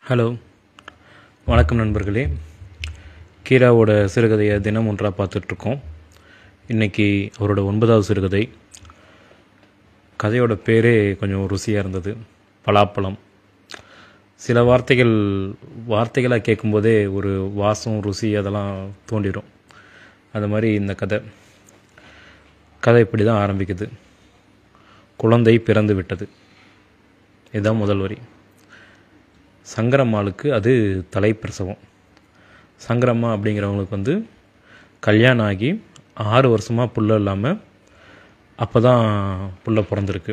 hello வணக்கம் நண்பர்களே கீராவோட சிறுகதையை தினம் ஒன்றாக பார்த்துட்ருக்கோம் இன்றைக்கி அவரோட ஒன்பதாவது சிறுகதை கதையோட பேரே கொஞ்சம் ருசியாக இருந்தது பலாப்பழம் சில வார்த்தைகள் வார்த்தைகளாக கேட்கும்போதே ஒரு வாசம் ருசி அதெல்லாம் தோண்டிடும் அது மாதிரி இந்த கதை கதை இப்படி தான் ஆரம்பிக்குது குழந்தை பிறந்து விட்டது இதுதான் முதல் வரி சங்கரம்மாளுக்கு அது தலைப்பிரசவம் சங்கரம்மா அப்படிங்கிறவங்களுக்கு வந்து கல்யாணம் ஆகி ஆறு வருஷமாக புள்ள இல்லாமல் அப்போ தான் புள்ள பிறந்திருக்கு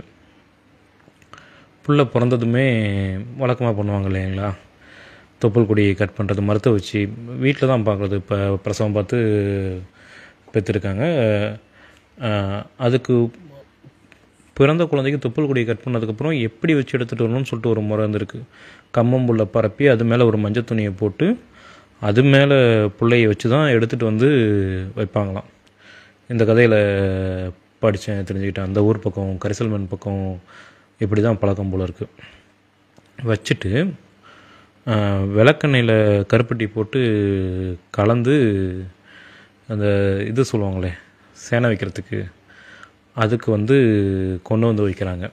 புள்ள பிறந்ததுமே வழக்கமாக பண்ணுவாங்க இல்லைங்களா தொப்புள் கொடி கட் பண்ணுறது மருத்துவ வச்சு வீட்டில் தான் பார்க்குறது இப்போ பிரசவம் பார்த்து பெற்றிருக்காங்க அதுக்கு பிறந்த குழந்தைக்கு தொப்புள் கொடியை கட் பண்ணதுக்கப்புறம் எப்படி வச்சு எடுத்துகிட்டு வரணும்னு சொல்லிட்டு ஒரு முறை இருந்திருக்கு கம்மம்புல்லை பரப்பி அது மேலே ஒரு மஞ்சள் துணியை போட்டு அது மேலே பிள்ளையை வச்சு தான் எடுத்துகிட்டு வந்து வைப்பாங்களாம் இந்த கதையில் படித்தேன் தெரிஞ்சுக்கிட்டேன் அந்த ஊர் பக்கம் கரிசல்மண் பக்கம் இப்படி தான் பழக்கம் போல் இருக்குது வச்சுட்டு விளக்கெண்ணெயில் கருப்பட்டி போட்டு கலந்து அந்த இது சொல்லுவாங்களே சேனை வைக்கிறதுக்கு அதுக்கு வந்து கொண்டு வந்து வைக்கிறாங்க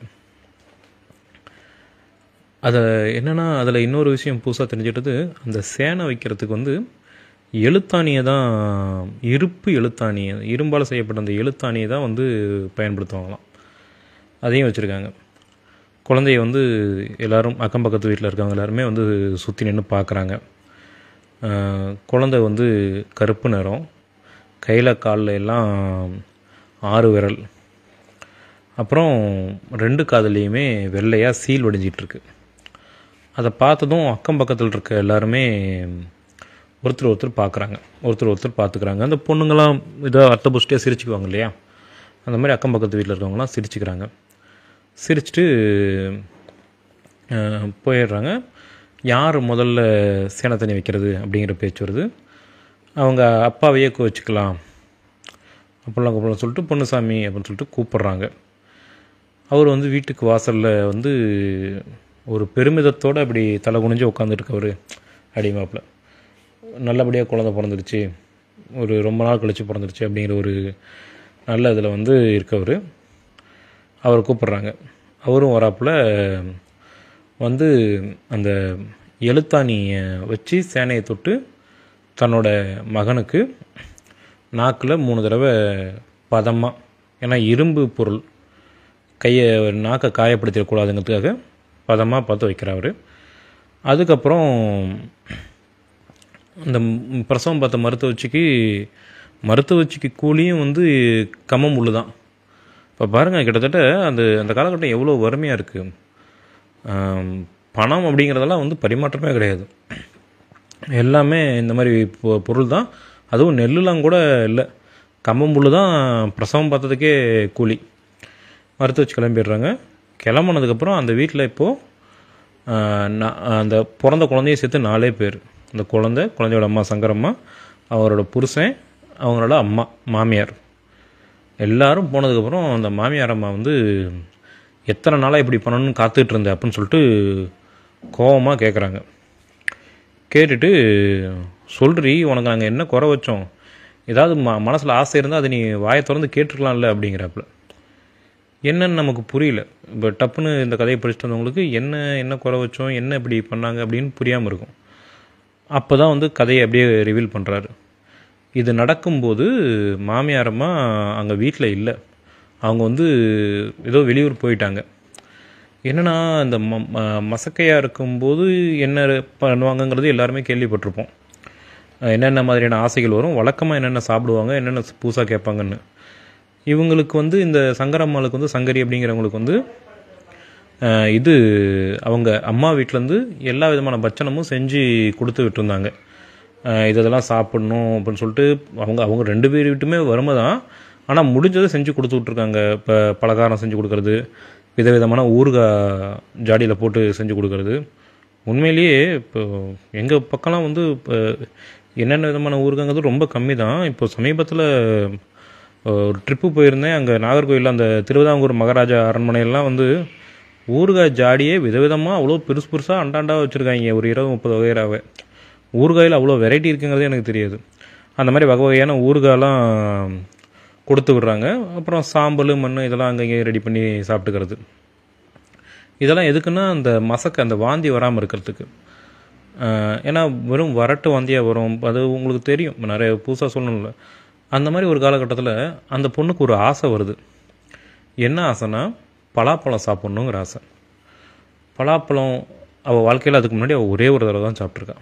அதை என்னென்னா அதில் இன்னொரு விஷயம் புதுசாக தெரிஞ்சுக்கிட்டது அந்த சேனை வைக்கிறதுக்கு வந்து எழுத்தாணியை தான் இருப்பு எழுத்தாணியை இரும்பால் செய்யப்பட்ட அந்த எழுத்தாணியை தான் வந்து பயன்படுத்துவாங்களாம் அதையும் வச்சுருக்காங்க குழந்தைய வந்து எல்லோரும் அக்கம் பக்கத்து வீட்டில் இருக்கவங்க எல்லாருமே வந்து சுற்றி நின்று பார்க்குறாங்க குழந்தை வந்து கருப்பு நிறம் கையில் காலில் எல்லாம் ஆறு விரல் அப்புறம் ரெண்டு காதலையுமே வெள்ளையாக சீல் வடிஞ்சிட்ருக்கு அதை பார்த்ததும் அக்கம் பக்கத்தில் இருக்க எல்லாருமே ஒருத்தர் ஒருத்தர் பார்க்குறாங்க ஒருத்தர் ஒருத்தர் பார்த்துக்கிறாங்க அந்த பொண்ணுங்களாம் இதை அர்த்த புஷ்டியாக சிரிச்சுக்குவாங்க இல்லையா அந்த மாதிரி அக்கம் பக்கத்து வீட்டில் இருக்கவங்களாம் சிரிச்சுக்கிறாங்க சிரிச்சுட்டு போயிடுறாங்க யார் முதல்ல சேனை தண்ணி வைக்கிறது அப்படிங்கிற பேச்சு வருது அவங்க அப்பாவையே வச்சுக்கலாம் அப்படிலாம் கூப்பிடலாம் சொல்லிட்டு பொன்னுசாமி அப்படின்னு சொல்லிட்டு கூப்பிட்றாங்க அவர் வந்து வீட்டுக்கு வாசலில் வந்து ஒரு பெருமிதத்தோடு அப்படி தலை குனிஞ்சு உட்காந்துருக்கவர் அடிமாப்பில் நல்லபடியாக குழந்த பிறந்துருச்சு ஒரு ரொம்ப நாள் கழித்து பிறந்துருச்சு அப்படிங்கிற ஒரு நல்ல இதில் வந்து இருக்கவர் அவர் கூப்பிட்றாங்க அவரும் வராப்பில் வந்து அந்த எழுத்தாணியை வச்சு சேனையை தொட்டு தன்னோட மகனுக்கு நாக்கில் மூணு தடவை பதமாக ஏன்னா இரும்பு பொருள் கையை நாக்கை காயப்படுத்திடக்கூடாதுங்கிறதுக்காக பதமாக பார்த்து வைக்கிறார் அதுக்கப்புறம் இந்த பிரசவம் பார்த்த மருத்துவச்சிக்கு மருத்துவச்சிக்கு கூலியும் வந்து கம்மம் உள்ளு தான் இப்போ பாருங்கள் கிட்டத்தட்ட அந்த அந்த காலகட்டம் எவ்வளோ வறுமையாக இருக்குது பணம் அப்படிங்கிறதெல்லாம் வந்து பரிமாற்றமே கிடையாது எல்லாமே இந்த மாதிரி பொருள் தான் அதுவும் நெல்லுலாம் கூட இல்லை கம்பம்புல் தான் பிரசவம் பார்த்ததுக்கே கூலி மருத்துவ வச்சு கிளம்பிடுறாங்க கிளம்புனதுக்கப்புறம் அந்த வீட்டில் இப்போது அந்த பிறந்த குழந்தைய சேர்த்து நாலே பேர் அந்த குழந்தை குழந்தையோட அம்மா சங்கரம்மா அவரோட புருஷன் அவங்களோட அம்மா மாமியார் எல்லாரும் போனதுக்கப்புறம் அந்த மாமியார் அம்மா வந்து எத்தனை நாளாக இப்படி பண்ணணும்னு காத்துட்டு இருந்தேன் அப்படின்னு சொல்லிட்டு கோபமாக கேட்குறாங்க கேட்டுட்டு சொல்றி உனக்கு நாங்கள் என்ன குறை வச்சோம் ஏதாவது ம மனசில் ஆசை இருந்தால் அதை நீ வாயை திறந்து கேட்டுருக்கலாம்ல அப்படிங்கிறாப்புல என்னன்னு நமக்கு புரியல இப்போ டப்புன்னு இந்த கதையை படிச்சுட்டு வந்தவங்களுக்கு என்ன என்ன குறை வச்சோம் என்ன இப்படி பண்ணாங்க அப்படின்னு புரியாமல் இருக்கும் அப்போ தான் வந்து கதையை அப்படியே ரிவீல் பண்ணுறாரு இது நடக்கும்போது மாமியாரம்மா அங்கே வீட்டில் இல்லை அவங்க வந்து ஏதோ வெளியூர் போயிட்டாங்க என்னென்னா இந்த ம மசக்கையாக இருக்கும்போது என்ன பண்ணுவாங்கங்கிறது எல்லாருமே கேள்விப்பட்டிருப்போம் என்னென்ன மாதிரியான ஆசைகள் வரும் வழக்கமாக என்னென்ன சாப்பிடுவாங்க என்னென்ன பூசாக கேட்பாங்கன்னு இவங்களுக்கு வந்து இந்த சங்கரம்மாளுக்கு வந்து சங்கரி அப்படிங்கிறவங்களுக்கு வந்து இது அவங்க அம்மா வீட்டிலேருந்து எல்லா விதமான பட்சணமும் செஞ்சு கொடுத்து விட்டுருந்தாங்க இதெல்லாம் சாப்பிட்ணும் அப்படின்னு சொல்லிட்டு அவங்க அவங்க ரெண்டு பேர் வீட்டுமே வறுமை தான் ஆனால் முடிஞ்சதை செஞ்சு கொடுத்து விட்ருக்காங்க இப்போ பலகாரம் செஞ்சு கொடுக்கறது விதவிதமான ஊறுகாய் ஜாடியில் போட்டு செஞ்சு கொடுக்கறது உண்மையிலேயே இப்போ எங்கள் பக்கம்லாம் வந்து இப்போ என்னென்ன விதமான ஊறுகாங்கிறது ரொம்ப கம்மி தான் இப்போ சமீபத்தில் ஒரு ட்ரிப்பு போயிருந்தேன் அங்கே நாகர்கோவிலில் அந்த திருவிதாங்கூர் மகாராஜா அரண்மனையெல்லாம் வந்து ஊறுகாய் ஜாடியே விதவிதமாக அவ்வளோ பெருசு பெருசாக அண்டாண்டா வச்சுருக்காங்க ஒரு இருபது முப்பது வகையாகவே ஊறுகாயில் அவ்வளோ வெரைட்டி இருக்குங்கிறதே எனக்கு தெரியாது அந்த மாதிரி வகை வகையான ஊறுகாயெல்லாம் கொடுத்து விடுறாங்க அப்புறம் சாம்பல் மண் இதெல்லாம் அங்கங்கே ரெடி பண்ணி சாப்பிட்டுக்கிறது இதெல்லாம் எதுக்குன்னா அந்த மசக்க அந்த வாந்தி வராமல் இருக்கிறதுக்கு ஆஹ் ஏன்னா வெறும் வறட்டு வாந்தியாக வரும் அது உங்களுக்கு தெரியும் நிறைய புதுசாக சொல்லணும்ல அந்த மாதிரி ஒரு காலகட்டத்தில் அந்த பொண்ணுக்கு ஒரு ஆசை வருது என்ன ஆசைன்னா பலாப்பழம் சாப்பிட்ணுங்கிற ஆசை பலாப்பழம் அவள் வாழ்க்கையில் அதுக்கு முன்னாடி அவள் ஒரே ஒரு தடவை தான் சாப்பிட்ருக்கான்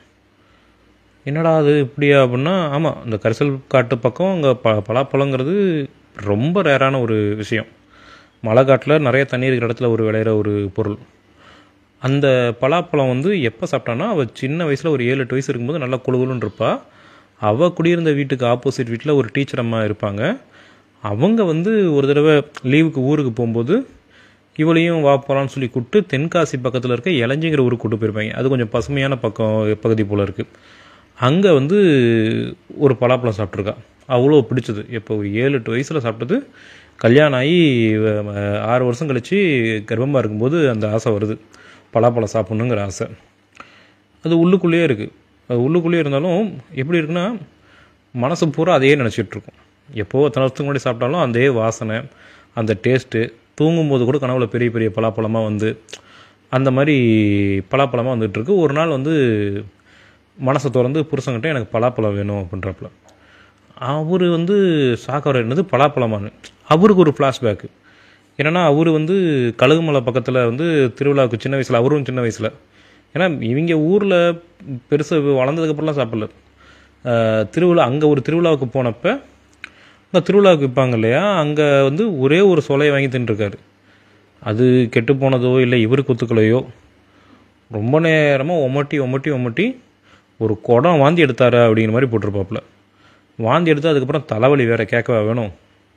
என்னடா அது இப்படியா அப்படின்னா ஆமாம் இந்த கரிசல் காட்டு பக்கம் அங்கே ப பலாப்பழங்கிறது ரொம்ப ரேரான ஒரு விஷயம் மழை காட்டில் நிறைய தண்ணி இருக்கிற இடத்துல ஒரு விளையிற ஒரு பொருள் அந்த பலாப்பழம் வந்து எப்போ சாப்பிட்டான்னா அவள் சின்ன வயசில் ஒரு ஏழு எட்டு வயசு இருக்கும்போது நல்லா குழுகுலுன்னு இருப்பா அவள் குடியிருந்த வீட்டுக்கு ஆப்போசிட் வீட்டில் ஒரு டீச்சர் அம்மா இருப்பாங்க அவங்க வந்து ஒரு தடவை லீவுக்கு ஊருக்கு போகும்போது இவளையும் வா போகலான்னு சொல்லி கூப்பிட்டு தென்காசி பக்கத்தில் இருக்க இளஞ்சிங்கிற ஊருக்கு கூட்டு போயிருப்பாங்க அது கொஞ்சம் பசுமையான பக்கம் பகுதி போல் இருக்குது அங்கே வந்து ஒரு பலாப்பழம் சாப்பிட்ருக்கா அவ்வளோ பிடிச்சது இப்போ ஒரு ஏழு எட்டு வயசில் சாப்பிட்டது கல்யாணம் ஆகி அஹ், ஆறு வருஷம் கழித்து கர்ப்பமாக இருக்கும்போது அந்த ஆசை வருது பலாப்பழம் சாப்பிட்ணுங்கிற ஆசை அது உள்ளுக்குள்ளேயே இருக்குது அது உள்ளுக்குள்ளேயே இருந்தாலும் எப்படி இருக்குன்னா மனசு பூரா அதையே நினச்சிட்டு இருக்கும் எப்போ எத்தனை வருஷத்துக்கு முன்னாடி சாப்பிட்டாலும் அதே வாசனை அந்த டேஸ்ட்டு தூங்கும்போது கூட கனவுல பெரிய பெரிய பலாப்பழமாக வந்து அந்த மாதிரி பலாப்பழமாக வந்துட்டு இருக்கு ஒரு நாள் வந்து மனசை திறந்து புருஷன்கிட்ட எனக்கு பலாப்பழம் வேணும் அப்படின்றப்பல அவர் வந்து சாக்கவர் என்னது பலாப்பழமானு அவருக்கு ஒரு ஃப்ளாஷ்பேக்கு என்னன்னா அவர் வந்து கழுகுமலை பக்கத்தில் வந்து திருவிழாவுக்கு சின்ன வயசில் அவரும் சின்ன வயசில் ஏன்னா இவங்க ஊரில் பெருசு வளர்ந்ததுக்கப்புறம்லாம் சாப்பிடல அஹ், திருவிழா அங்கே ஒரு திருவிழாவுக்கு போனப்போ இந்த திருவிழாவுக்கு விற்பாங்க இல்லையா அங்கே வந்து ஒரே ஒரு சொலையை வாங்கி தின்னுருக்காரு அது கெட்டு போனதோ இல்லை இவருக்கு ஒத்துக்கலையோ ரொம்ப நேரமாக ஒமட்டி ஒமட்டி ஒமட்டி ஒரு குடம் வாந்தி எடுத்தாரு அப்படிங்கிற மாதிரி போட்டிருப்பாப்புல வாந்தி எடுத்து அதுக்கப்புறம் தலைவலி வேற கேட்கவா வேணும்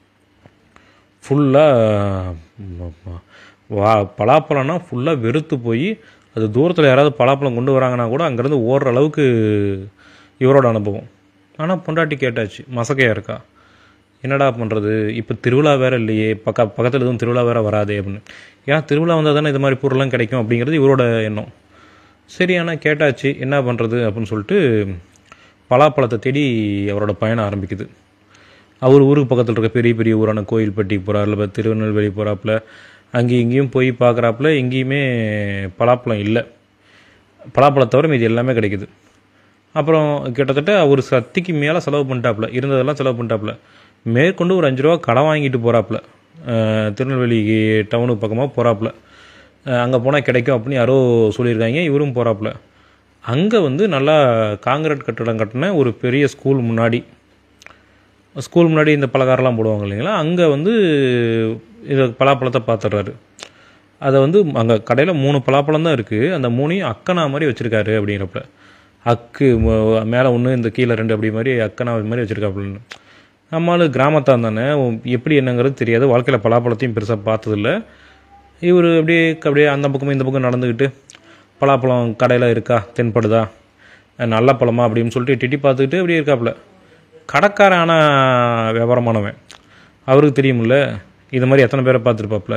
ஃபுல்லாக வா பலாப்பழம்னா ஃபுல்லாக வெறுத்து போய் அது தூரத்தில் யாராவது பலாப்பழம் கொண்டு வராங்கன்னா கூட அங்கேருந்து ஓடுற அளவுக்கு இவரோட அனுபவம் ஆனால் பொண்டாட்டி கேட்டாச்சு மசக்கையாக இருக்கா என்னடா பண்ணுறது இப்போ திருவிழா வேற இல்லையே பக்க பக்கத்தில் எதுவும் திருவிழா வேற வராதே அப்படின்னு ஏன்னா திருவிழா வந்தால் தானே இது மாதிரி பொருள்லாம் கிடைக்கும் அப்படிங்கிறது இவரோட எண்ணம் சரி ஆனால் கேட்டாச்சு என்ன பண்ணுறது அப்படின்னு சொல்லிட்டு பலாப்பழத்தை தேடி அவரோட பயணம் ஆரம்பிக்குது அவர் ஊருக்கு பக்கத்தில் இருக்க பெரிய பெரிய ஊரான கோயில்பட்டி போகிறாருல இப்போ திருநெல்வேலி போகிறாப்புல அங்கேயும் இங்கேயும் போய் பார்க்குறாப்புல எங்கேயுமே பலாப்பழம் இல்லை பலாப்பழம் தவிர மீதி எல்லாமே கிடைக்குது அப்புறம் கிட்டத்தட்ட ஒரு சத்திக்கு மேலே செலவு பண்ணிட்டாப்புல இருந்ததெல்லாம் செலவு பண்ணிட்டாப்புல மேற்கொண்டு ஒரு அஞ்சு ரூபா கடன் வாங்கிட்டு போகிறாப்புல திருநெல்வேலி டவுனுக்கு பக்கமாக போகிறாப்புல அங்கே போனால் கிடைக்கும் அப்படின்னு யாரோ சொல்லியிருக்காங்க இவரும் போகிறாப்புல அங்கே வந்து நல்லா காங்கிரீட் கட்டடம் கட்டின ஒரு பெரிய ஸ்கூல் முன்னாடி ஸ்கூல் முன்னாடி இந்த பலகாரம்லாம் போடுவாங்க இல்லைங்களா அங்கே வந்து இது பலாப்பழத்தை பார்த்துடுறாரு அதை வந்து அங்கே கடையில் மூணு பலாப்பழம் தான் இருக்குது அந்த மூணையும் அக்கனா மாதிரி வச்சுருக்காரு அப்படிங்கிறப்ப அக்கு மேலே ஒன்று இந்த கீழே ரெண்டு அப்படி மாதிரி அக்கனா மாதிரி வச்சுருக்காப்புலன்னு நம்மளும் கிராமத்தான் தானே எப்படி என்னங்கிறது தெரியாது வாழ்க்கையில் பலாப்பழத்தையும் பெருசாக பார்த்ததில்ல இவர் அப்படியே அப்படியே அந்த பக்கமும் இந்த பக்கம் நடந்துக்கிட்டு பலாப்பழம் கடையில் இருக்கா தென்படுதா நல்ல பழமா அப்படின்னு சொல்லிட்டு டிட்டி பார்த்துக்கிட்டு அப்படியே இருக்காப்புல கடைக்காரன் ஆனால் வியாபாரமானவன் அவருக்கு தெரியுமில்ல இது மாதிரி எத்தனை பேரை பார்த்துருப்பாப்புல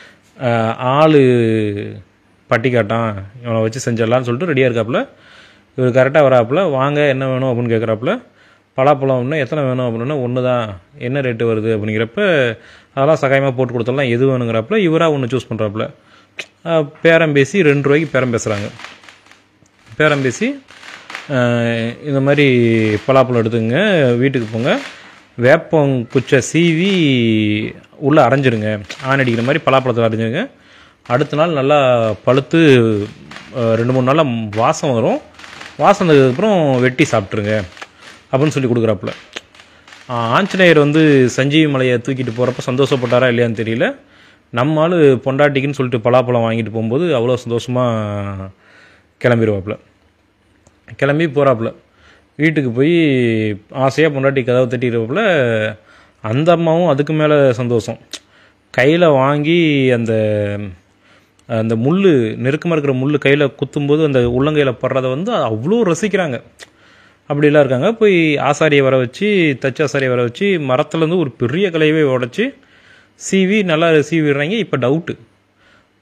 ஆள் பட்டி காட்டான் இவனை வச்சு செஞ்சிடலான்னு சொல்லிட்டு ரெடியாக இருக்காப்புல இவர் கரெக்டாக வராப்புல வாங்க என்ன வேணும் அப்படின்னு கேட்குறாப்புல பலாப்பழம் ஒன்று எத்தனை வேணும் அப்படின்னா ஒன்று தான் என்ன ரேட்டு வருது அப்படிங்கிறப்ப அதெல்லாம் சகாயமாக போட்டு கொடுத்துடலாம் எது வேணுங்கிறப்பல இவராக ஒன்று சூஸ் பண்ணுறாப்புல பேரம் பேசி ரெண்டு ரூபாய்க்கு பேரம் பேசுகிறாங்க பேரம் பேசி அஹ், இந்த மாதிரி பலாப்பழம் எடுத்துங்க வீட்டுக்கு போங்க வேப்பம் குச்சை சீவி உள்ளே அரைஞ்சிருங்க ஆண் அடிக்கிற மாதிரி பலாப்பழத்தில் அரைஞ்சிருங்க அடுத்த நாள் நல்லா பழுத்து அஹ், ரெண்டு மூணு நாளில் வாசம் வரும் வாசம் வந்ததுக்கப்புறம் வெட்டி சாப்பிட்ருங்க அப்படின்னு சொல்லி கொடுக்குறாப்புல ஆஹ், ஆஞ்சநேயர் வந்து சஞ்சீவி மலையை தூக்கிட்டு போகிறப்ப சந்தோஷப்பட்டாரா இல்லையான்னு தெரியல நம்ம ஆளு பொண்டாட்டிக்குன்னு சொல்லிட்டு பலாப்பழம் வாங்கிட்டு போகும்போது அவ்வளோ சந்தோஷமாக கிளம்பிடுவாப்புல கிளம்பி போகிறாப்புல வீட்டுக்கு போய் ஆசையாக பொண்டாட்டி கதவை தட்டிடுவாப்புல அந்த அம்மாவும் அதுக்கு மேலே சந்தோஷம் கையில் வாங்கி அந்த அந்த முள் நெருக்கமாக இருக்கிற முள் கையில் குத்தும்போது அந்த உள்ளங்கையில் படுறதை வந்து அவ்வளோ ரசிக்கிறாங்க அப்படிலாம் இருக்காங்க போய் ஆசாரியை வர வச்சு தச்சு ஆசாரியை வர வச்சு மரத்துலேருந்து ஒரு பெரிய கலையவே உடச்சி சீவி நல்லா சீவிடுறாங்க இப்போ டவுட்டு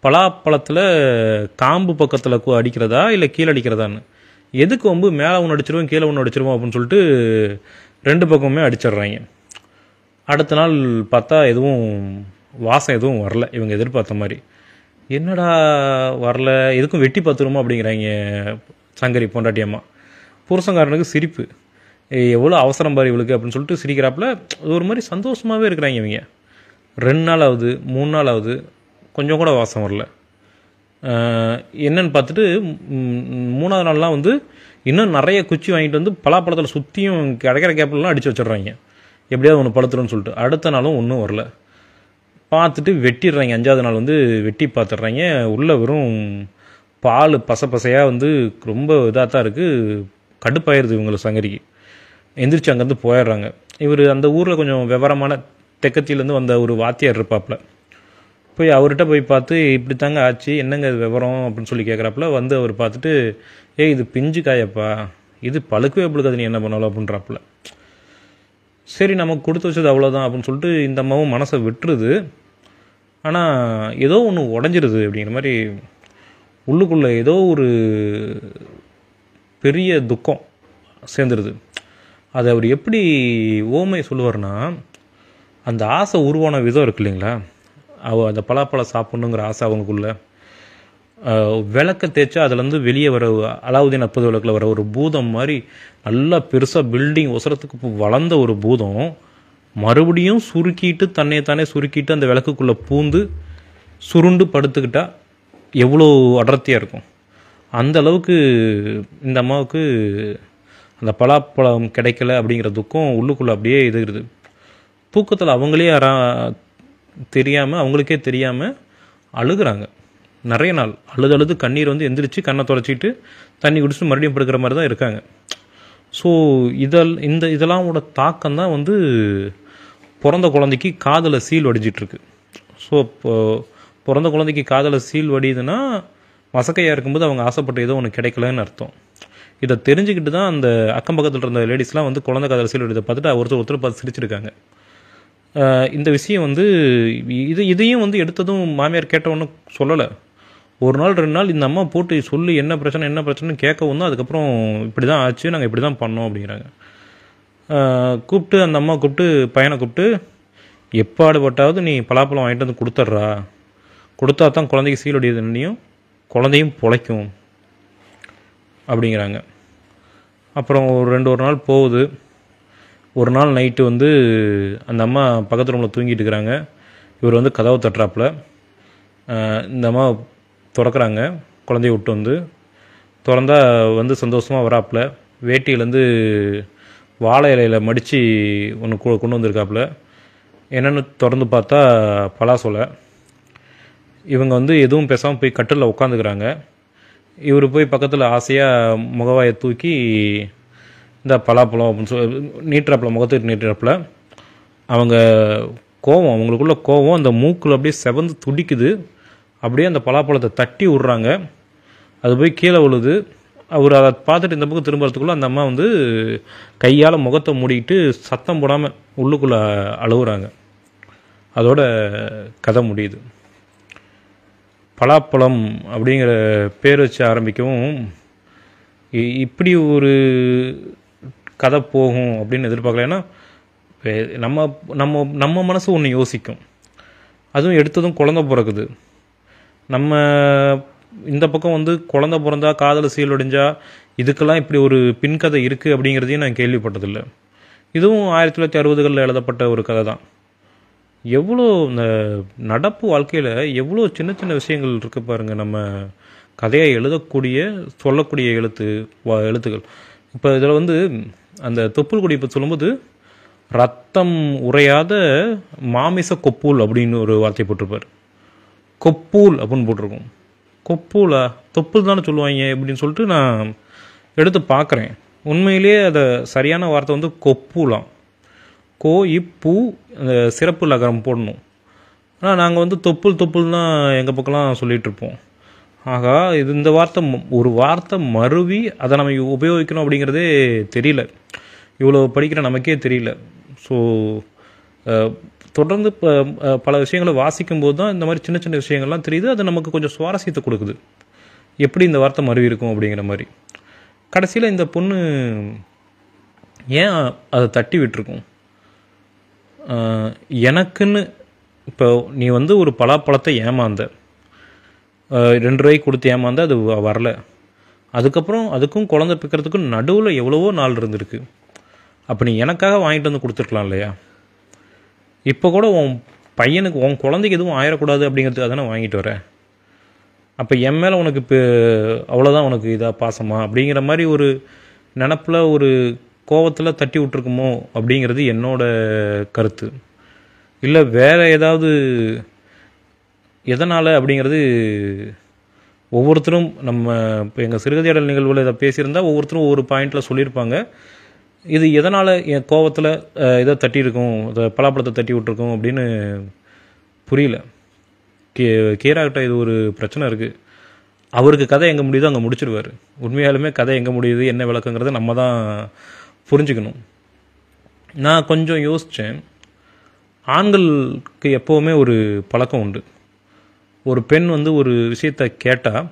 பலாப்பழத்தில் காம்பு பக்கத்தில் அடிக்கிறதா இல்லை கீழே அடிக்கிறதான்னு எதுக்கு வம்பு மேலே ஒன்று அடிச்சிருவோம் கீழே ஒன்று அடிச்சிருவோம் அப்படின்னு சொல்லிட்டு ரெண்டு பக்கமுமே அடிச்சிடுறாங்க அடுத்த நாள் பார்த்தா எதுவும் வாசம் எதுவும் வரல இவங்க எதிர்பார்த்த மாதிரி என்னடா வரல எதுக்கும் வெட்டி பார்த்துருமா அப்படிங்கிறாங்க சங்கரி பொண்டாட்டி அம்மா புருஷங்காரனுக்கு சிரிப்பு ஏய், எவ்வளோ அவசரம் பாரு இவளுக்கு அப்படின்னு சொல்லிட்டு சிரிக்கிறாப்புல அது ஒரு மாதிரி சந்தோஷமாகவே இருக்கிறாங்க இவங்க ரெண்டு நாள் ஆகுது மூணு நாள் ஆகுது கொஞ்சம் கூட வாசம் வரல ஆஹ், என்னன்னு பார்த்துட்டு ம், மூணாவது நாள்லாம் வந்து இன்னும் நிறைய குச்சி வாங்கிட்டு வந்து பலாப்பழத்தில் சுற்றியும் கிடைக்கிற கேப்பிலலாம் அடித்து வச்சிடுறாங்க எப்படியாவது ஒன்று பழுத்துருன்னு சொல்லிட்டு அடுத்த நாளும் ஒன்றும் வரல பார்த்துட்டு வெட்டிடுறாங்க அஞ்சாவது நாள் வந்து வெட்டி பார்த்துடுறாங்க உள்ளே வெறும் பால் பச பசையாக வந்து ரொம்ப இதாக தான் இருக்குது கடுப்பாயிருது இவங்களுக்கு சங்கரிக்கு எந்திரிச்சு அங்கேருந்து போயிடுறாங்க இவர் அந்த ஊரில் கொஞ்சம் விவரமான தெக்கத்திலேருந்து வந்த ஒரு வாத்தியார் இருப்பாப்புல போய் அவர்கிட்ட போய் பார்த்து இப்படி தாங்க ஆச்சு என்னங்க இது விவரம் அப்படின்னு சொல்லி கேட்குறாப்புல வந்து அவர் பார்த்துட்டு ஏய் இது பிஞ்சு காயப்பா இது பழுக்கவே பழுக்காது நீ என்ன பண்ணாலும் அப்படின்றாப்புல சரி நமக்கு கொடுத்து வச்சது அவ்வளோதான் அப்படின்னு சொல்லிட்டு இந்த அம்மாவும் மனசை விட்டுருது ஆனால் ஏதோ ஒன்று உடஞ்சிருது அப்படிங்கிற மாதிரி உள்ளுக்குள்ளே ஏதோ ஒரு பெரிய துக்கம் சேர்ந்துருது அதை அவர் எப்படி ஓமை சொல்லுவார்னா அந்த ஆசை உருவான விதம் இருக்கு இல்லைங்களா அவ அந்த பலாப்பழம் சாப்பிட்ணுங்கிற ஆசை அவங்களுக்குள்ள அஹ், விளக்க தேய்ச்சா அதுலேருந்து வெளியே வர அலாவுதீன் அப்பது விளக்கில் வர ஒரு பூதம் மாதிரி நல்லா பெருசாக பில்டிங் ஒசரத்துக்கு இப்போ வளர்ந்த ஒரு பூதம் மறுபடியும் சுருக்கிட்டு தன்னை தானே சுருக்கிட்டு அந்த விளக்குக்குள்ளே பூந்து சுருண்டு படுத்துக்கிட்டா எவ்வளோ அடர்த்தியாக இருக்கும் அந்த அளவுக்கு இந்த அம்மாவுக்கு அந்த பலாப்பழம் கிடைக்கல அப்படிங்கிற துக்கம் உள்ளுக்குள்ளே அப்படியே இதுகிறது தூக்கத்தில் அவங்களே யாரா தெரியாமல் அவங்களுக்கே தெரியாமல் அழுகுறாங்க நிறைய நாள் அழுது அழுது கண்ணீர் வந்து எந்திரிச்சு கண்ணை தொடச்சிட்டு தண்ணி குடிச்சிட்டு மறுபடியும் படுக்கிற மாதிரி தான் இருக்காங்க ஸோ இதல் இந்த இதெல்லாமோட தாக்கம் தான் வந்து பிறந்த குழந்தைக்கு காதில் சீல் வடிஞ்சிட்ருக்கு ஸோ இப்போ பிறந்த குழந்தைக்கு காதில் சீல் வடியுதுன்னா வசக்கையாக இருக்கும்போது அவங்க ஆசைப்பட்ட ஏதோ ஒன்று கிடைக்கலன்னு அர்த்தம் இதை தெரிஞ்சுக்கிட்டு தான் அந்த அக்கம் பக்கத்தில் இருந்த லேடிஸ்லாம் வந்து குழந்தை காதில் சீல் வடிதை பார்த்துட்டு ஒருத்தர் ஒருத்தர் பார்த்து சிரிச்சிருக்காங்க ஆஹ் இந்த விஷயம் வந்து இது இதையும் வந்து எடுத்ததும் மாமியார் கேட்டவொன்னு சொல்லலை ஒரு நாள் ரெண்டு நாள் இந்த அம்மா போட்டு சொல்லி என்ன பிரச்சனை என்ன பிரச்சனைன்னு கேட்கவும் தான் அதுக்கப்புறம் இப்படி தான் ஆச்சு நாங்கள் இப்படி தான் பண்ணோம் அப்படிங்கிறாங்க ஆஹ் கூப்பிட்டு அந்த அம்மா கூப்பிட்டு பையனை கூப்பிட்டு எப்பாடுபட்டாவது நீ பலாப்பழம் வாங்கிட்டு வந்து கொடுத்துட்றா கொடுத்தா தான் குழந்தைக்கு சீலொடியது நினையும் குழந்தையும் பொழைக்கும் அப்படிங்கிறாங்க அப்புறம் ஒரு ரெண்டு ஒரு நாள் போகுது ஒரு நாள் நைட்டு வந்து அந்த அம்மா பக்கத்து ரூமில் தூங்கிட்டு இருக்கிறாங்க இவர் வந்து கதவை தட்டுறாப்புல ஆஹ் இந்த அம்மா திறக்கறாங்க குழந்தைய விட்டு வந்து திறந்தா வந்து சந்தோஷமாக வராப்புல வேட்டியிலேருந்து வாழை இலையில மடித்து ஒன்று கொண்டு வந்திருக்காப்புல என்னென்னு திறந்து பார்த்தா பலாசொலை இவங்க வந்து எதுவும் பேசாமல் போய் கட்டிலில் உட்காந்துக்கிறாங்க இவர் போய் பக்கத்தில் ஆசையாக முகவாயை தூக்கி இந்த பலாப்பழம் அப்படின்னு சொல்லி நீட்டுறாப்புல முகத்துக்கு நீட்டுறாப்புல அவங்க கோவம் அவங்களுக்குள்ள கோவம் அந்த மூக்கில் அப்படியே செவந்து துடிக்குது அப்படியே அந்த பலாப்பழத்தை தட்டி விட்றாங்க அது போய் கீழே விழுது அவர் அதை பார்த்துட்டு இந்த பக்கம் திரும்புறதுக்குள்ளே அந்த அம்மா வந்து கையால் முகத்தை மூடிக்கிட்டு சத்தம் போடாமல் உள்ளுக்குள்ளே அழுகுறாங்க அதோட கதை முடியுது பலாப்பழம் அப்படிங்கிற பேர் வச்சு ஆரம்பிக்கவும் இ- இப்படி ஒரு கதை போகும் அப்படின்னு எதிர்பார்க்கல ஏன்னா வே- நம்ம நம்ம நம்ம மனசு ஒன்று யோசிக்கும் அதுவும் எடுத்ததும் குழந்த பிறக்குது நம்ம இந்த பக்கம் வந்து குழந்த பிறந்தா காதல் சீலொடிஞ்சா இதுக்கெல்லாம் இப்படி ஒரு பின்கதை இருக்குது அப்படிங்கிறதையும் நான் கேள்விப்பட்டதில்லை இதுவும் ஆயிரத்தி தொள்ளாயிரத்தி அறுபதுகளில் எழுதப்பட்ட ஒரு கதை தான் எவ்வளோ இந்த நடப்பு வாழ்க்கையில் எவ்வளோ சின்ன சின்ன விஷயங்கள் இருக்கு பாருங்க நம்ம கதையை எழுதக்கூடிய சொல்லக்கூடிய எழுத்து வா- எழுத்துக்கள் இப்போ இதில் வந்து அந்த தொப்புள் கொடி இப்போ சொல்லும்போது ரத்தம் உறையாத மாமிச கொப்பூல் அப்படின்னு ஒரு வார்த்தை போட்டிருப்பார் கொப்பூல் அப்படின்னு போட்டிருக்கோம் கொப்பூலா தொப்புள் தானே சொல்லுவாங்க அப்படின்னு சொல்லிட்டு நான் எடுத்து பார்க்குறேன் உண்மையிலேயே அதை சரியான வார்த்தை வந்து கொப்பூலாம் கோ இப்பூ அந்த சிறப்பு லகரம் போடணும் ஆனால் நாங்கள் வந்து தொப்புள் தொப்புள் தான் எங்கள் பக்கம்லாம் சொல்லிட்டு இருப்போம் ஆகா இது இந்த வார்த்தை ம- ஒரு வார்த்தை மருவி அதை நம்ம உபயோகிக்கணும் அப்படிங்கிறதே தெரியல இவ்வளோ படிக்கிற நமக்கே தெரியல ஸோ தொடர்ந்து இப்போ பல விஷயங்களை வாசிக்கும் போது தான் இந்த மாதிரி சின்ன சின்ன விஷயங்கள்லாம் தெரியுது அது நமக்கு கொஞ்சம் சுவாரஸ்யத்தை கொடுக்குது எப்படி இந்த வார்த்தை மறுவி இருக்கும் அப்படிங்கிற மாதிரி கடைசியில் இந்த பொண்ணு ஏன் அதை தட்டி விட்டுருக்கும் ஆஹ் எனக்குன்னு இப்போ நீ வந்து ஒரு பலாப்பழத்தை ஏமாந்த ஆஹ் ரெண்டு ரூபாய்க்கு கொடுத்து ஏமாந்த அது வ- வரல அதுக்கப்புறம் அதுக்கும் குழந்தை பிக்கிறதுக்கும் நடுவில் எவ்வளவோ நாள் இருந்திருக்கு அப்போ நீ எனக்காக வாங்கிட்டு வந்து கொடுத்துருக்கலாம் இல்லையா இப்போ கூட உன் பையனுக்கு உன் குழந்தைக்கு எதுவும் ஆயிடக்கூடாது அப்படிங்கிறதுக்காக தானே வாங்கிட்டு வர அப்போ என் மேலே உனக்கு இப்போ அவ்வளோதான் உனக்கு இதாக பாசமா அப்படிங்கிற மாதிரி ஒரு நினப்பில் ஒரு கோவத்தில் தட்டி விட்டுருக்குமோ அப்படிங்கிறது என்னோட கருத்து இல்லை வேறு ஏதாவது எதனால் அப்படிங்கிறது ஒவ்வொருத்தரும் நம்ம இப்போ எங்கள் சிறுகதையாடல் நிகழ்வில் இதை பேசியிருந்தா ஒவ்வொருத்தரும் ஒவ்வொரு பாயிண்டில் சொல்லியிருப்பாங்க இது எதனால் என் கோவத்தில் இதை தட்டியிருக்கும் இதை பலாப்பழத்தை தட்டி விட்டுருக்கோம் அப்படின்னு புரியல கே கீராக்கிட்ட இது ஒரு பிரச்சனை இருக்குது அவருக்கு கதை எங்கே முடியுதோ அங்கே முடிச்சிருவார் உண்மையாலுமே கதை எங்கே முடியுது என்ன விளக்குங்கிறத நம்ம தான் புரிஞ்சுக்கணும் நான் கொஞ்சம் யோசித்தேன் ஆண்களுக்கு எப்போவுமே ஒரு பழக்கம் உண்டு ஒரு பெண் வந்து ஒரு விஷயத்த கேட்டால்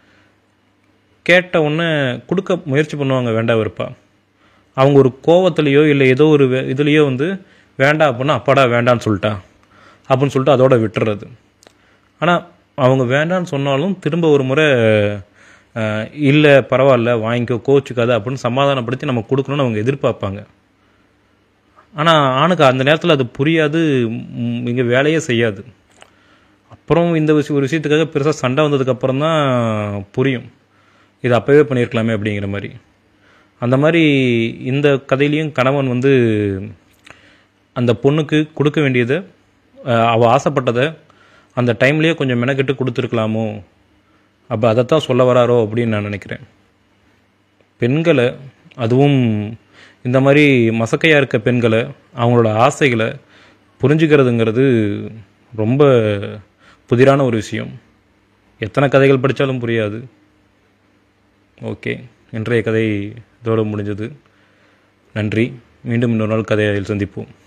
கேட்ட உடனே கொடுக்க முயற்சி பண்ணுவாங்க வேண்டாம் வெறுப்பா அவங்க ஒரு கோவத்துலேயோ இல்லை ஏதோ ஒரு வே- இதுலேயோ வந்து வேண்டாம் அப்படின்னா அப்பாடா வேண்டான்னு சொல்லிட்டா அப்படின்னு சொல்லிட்டு அதோட விட்டுறது ஆனால் அவங்க வேண்டான்னு சொன்னாலும் திரும்ப ஒரு முறை அஹ், இல்லை பரவாயில்ல வாங்கிக்கோ கோச்சுக்காத அப்படின்னு சமாதானப்படுத்தி நம்ம கொடுக்கணும்னு அவங்க எதிர்பார்ப்பாங்க ஆனால் ஆணுக்கு அந்த நேரத்தில் அது புரியாது இங்கே வேலையே செய்யாது அப்புறம் இந்த விஷயம் ஒரு விஷயத்துக்காக பெருசாக சண்டை வந்ததுக்கப்புறம் தான் புரியும் இது அப்போவே பண்ணியிருக்கலாமே அப்படிங்கிற மாதிரி அந்த மாதிரி இந்த கதையிலையும் கணவன் வந்து அந்த பொண்ணுக்கு கொடுக்க வேண்டியதை அஹ், அவ ஆசைப்பட்டதை அந்த டைம்லேயே கொஞ்சம் மெனக்கெட்டு கொடுத்துருக்கலாமோ அப்போ அதைத்தான் சொல்ல வராரோ அப்படின்னு நான் நினைக்கிறேன் பெண்களை அதுவும் இந்த மாதிரி மசக்கையாக இருக்க பெண்களை அவங்களோட ஆசைகளை புரிஞ்சுக்கிறதுங்கிறது ரொம்ப புதிரான ஒரு விஷயம் எத்தனை கதைகள் படித்தாலும் புரியாது ஓகே இன்றைய கதை இதோடு முடிஞ்சது நன்றி மீண்டும் இன்னொரு நாள் கதையில் சந்திப்போம்